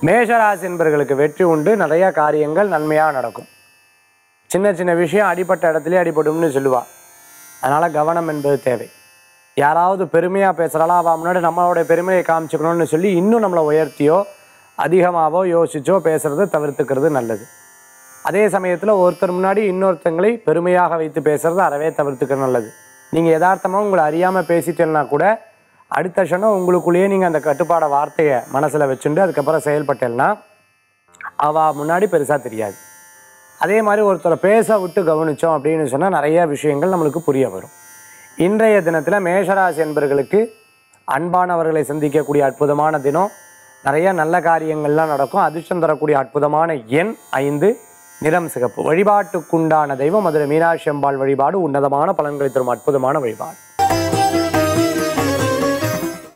மேஷராசி என்பர்களுக்கு வெற்றி உண்டு நிறைய காரியங்கள் நன்மையாக நடக்கும் சின்ன சின்ன விஷயம் அடிப்பட்ட இடத்துலயே அடிபடும்னு சொல்லுவா அதனால் கவனம் என்பது தேவை யாராவது பெருமையாக பேசுகிறாளா அவள் முன்னாடி நம்மளோட பெருமையை காமிச்சுக்கணும்னு சொல்லி இன்னும் நம்மளை உயர்த்தியோ அதிகமாகவோ யோசிச்சோ பேசுகிறத தவிர்த்துக்கிறது நல்லது அதே சமயத்தில் ஒருத்தர் முன்னாடி இன்னொருத்தங்களை பெருமையாக வைத்து பேசுறது அறவே தவிர்த்துக்கிறது நல்லது நீங்கள் யதார்த்தமாக உங்களை அறியாமல் பேசிட்டேன்னா கூட அடுத்த க்ஷணம் உங்களுக்குள்ளேயே நீங்கள் அந்த கட்டுப்பாட வார்த்தையை மனசில் வச்சுட்டு அதுக்கப்புறம் செயல்பட்டேன்னா அவள் முன்னாடி பெருசாக தெரியாது அதே மாதிரி ஒருத்தரை பேச விட்டு கவனித்தோம் அப்படின்னு சொன்னால் நிறைய விஷயங்கள் நம்மளுக்கு புரிய வரும் இன்றைய தினத்தில் மேஷராசி என்பர்களுக்கு அன்பானவர்களை சந்திக்கக்கூடிய அற்புதமான தினம் நிறைய நல்ல காரியங்கள்லாம் நடக்கும் அதிர்ஷ்டம் தரக்கூடிய அற்புதமான எண் ஐந்து நிறம் சிகப்பு வழிபாட்டுக்குண்டான தெய்வம் மதுரை மீனாட்சி அம்பாள் வழிபாடு உன்னதமான பலன்களை தரும் அற்புதமான வழிபாடு